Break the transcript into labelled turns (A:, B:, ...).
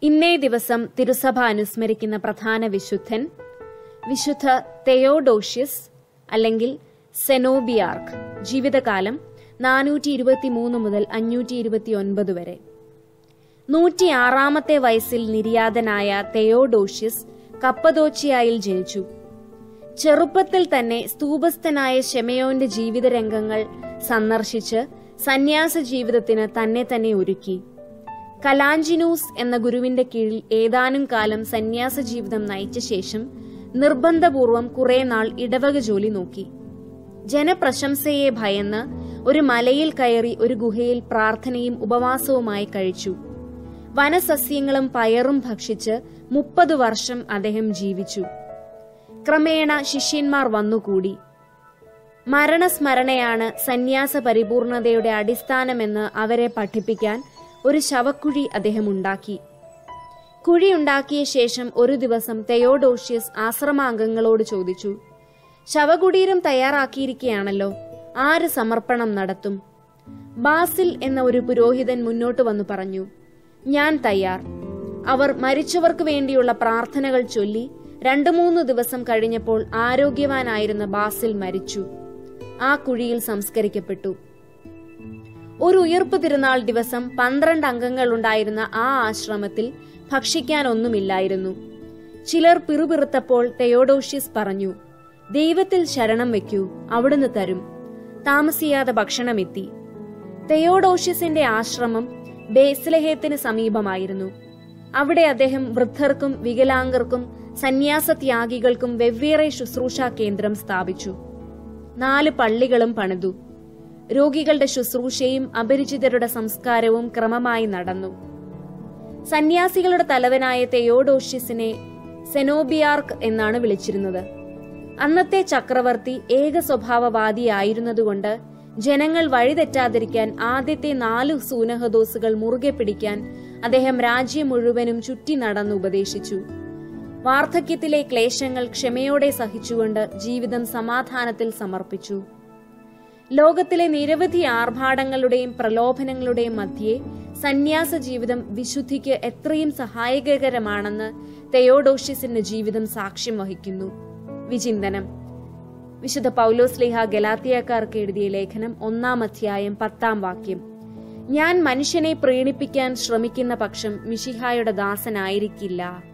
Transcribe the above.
A: ഇന്നേ ദിവസം തിരുസഭ അനുസ്മരിക്കുന്ന പ്രധാന വിശുദ്ധൻ വിശുദ്ധ തെയോഡോഷ്യസ് അല്ലെങ്കിൽ സെനോബിയാർക്ക് ജീവിതകാലം നാനൂറ്റി ഇരുപത്തിമൂന്ന് മുതൽ അഞ്ഞൂറ്റി ഇരുപത്തി ഒൻപത് വരെ നൂറ്റിയാറാമത്തെ വയസ്സിൽ നിര്യാതനായ തെയോഡോഷ്യസ് കപ്പദോച്ചിയായിൽ ജനിച്ചു ചെറുപ്പത്തിൽ തന്നെ സ്തൂപസ്ഥനായ ഷെമയോന്റെ ജീവിതരംഗങ്ങൾ സന്ദർശിച്ച് സന്യാസ ജീവിതത്തിന് തന്നെ തന്നെ ഒരുക്കി കലാഞ്ചിനൂസ് എന്ന ഗുരുവിന്റെ കീഴിൽ ഏതാനും കാലം സന്യാസ ജീവിതം നയിച്ച ശേഷം നിർബന്ധപൂർവം കുറെ നാൾ ഇടവക ജോലി നോക്കി ജനപ്രശംസയെ ഭയന്ന് ഒരു മലയിൽ കയറി ഒരു ഗുഹയിൽ പ്രാർത്ഥനയും ഉപവാസവുമായി കഴിച്ചു വനസസ്യങ്ങളും പയറും ഭക്ഷിച്ച് മുപ്പത് വർഷം അദ്ദേഹം ജീവിച്ചു ക്രമേണ ശിഷ്യന്മാർ വന്നുകൂടി മരണസ്മരണയാണ് സന്യാസ പരിപൂർണതയുടെ അടിസ്ഥാനമെന്ന് അവരെ പഠിപ്പിക്കാൻ ഒരു ശവക്കുഴി അദ്ദേഹം ഉണ്ടാക്കി കുഴി ഉണ്ടാക്കിയ ശേഷം ഒരു ദിവസം തെയോഡോഷ്യസ് ആശ്രമാംഗങ്ങളോട് ചോദിച്ചു ശവകുടീരം തയ്യാറാക്കിയിരിക്കുകയാണല്ലോ ആര് സമർപ്പണം നടത്തും ബാസിൽ എന്ന ഒരു പുരോഹിതൻ മുന്നോട്ട് വന്നു പറഞ്ഞു ഞാൻ തയ്യാർ അവർ മരിച്ചവർക്ക് വേണ്ടിയുള്ള പ്രാർത്ഥനകൾ ചൊല്ലി രണ്ടു മൂന്ന് ദിവസം കഴിഞ്ഞപ്പോൾ ആരോഗ്യവാനായിരുന്ന ബാസിൽ മരിച്ചു ആ കുഴിയിൽ സംസ്കരിക്കപ്പെട്ടു ഒരു ഉയർപ്പ് തിരുനാൾ ദിവസം പന്ത്രണ്ട് അംഗങ്ങൾ ഉണ്ടായിരുന്ന ആ ആശ്രമത്തിൽ ഭക്ഷിക്കാനൊന്നുമില്ലായിരുന്നു ചിലർ പിറുപിറുത്തപ്പോൾ തെയോഡോഷ്യസ് പറഞ്ഞു ദൈവത്തിൽ ശരണം വെക്കൂ അവിടുന്ന് തരും താമസിയാതെ ഭക്ഷണമെത്തി തെയോഡോഷ്യസിന്റെ ആശ്രമം ബേസ്ലഹേത്തിന് സമീപമായിരുന്നു അവിടെ അദ്ദേഹം വൃദ്ധർക്കും വികലാംഗർക്കും സന്യാസത്യാഗികൾക്കും വെവ്വേറെ ശുശ്രൂഷാ കേന്ദ്രം സ്ഥാപിച്ചു നാല് പള്ളികളും പണിതു രോഗികളുടെ ശുശ്രൂഷയും അപരിചിതരുടെ സംസ്കാരവും ക്രമമായി നടന്നു സന്യാസികളുടെ തലവനായ തെയോഡോഷ്യസിനെ സെനോബിയാർക്ക് എന്നാണ് വിളിച്ചിരുന്നത് അന്നത്തെ ചക്രവർത്തി ഏക സ്വഭാവവാദിയായിരുന്നതുകൊണ്ട് ജനങ്ങൾ വഴിതെറ്റാതിരിക്കാൻ ആദ്യത്തെ നാല് സൂനഹദോസുകൾ മുറുകെ പിടിക്കാൻ അദ്ദേഹം രാജ്യം മുഴുവനും ചുറ്റി നടന്ന് ഉപദേശിച്ചു വാർദ്ധക്യത്തിലെ ക്ലേശങ്ങൾ ക്ഷമയോടെ സഹിച്ചുകൊണ്ട് ജീവിതം സമാധാനത്തിൽ സമർപ്പിച്ചു ലോകത്തിലെ നിരവധി ആർഭാടങ്ങളുടെയും പ്രലോഭനങ്ങളുടെയും മധ്യേ സന്യാസ ജീവിതം വിശുദ്ധിക്ക് എത്രയും സഹായകരമാണെന്ന് തെയോഡോഷ്യസിന്റെ ജീവിതം സാക്ഷ്യം വഹിക്കുന്നു വിചിന്തനം വിശുദ്ധ പൗലോസ്ലിഹ ഗലാത്തിയക്കാർക്ക് എഴുതിയ ലേഖനം ഒന്നാം അധ്യായം പത്താം വാക്യം ഞാൻ മനുഷ്യനെ പ്രീണിപ്പിക്കാൻ ശ്രമിക്കുന്ന പക്ഷം മിഷിഹായുടെ ദാസനായിരിക്കില്ല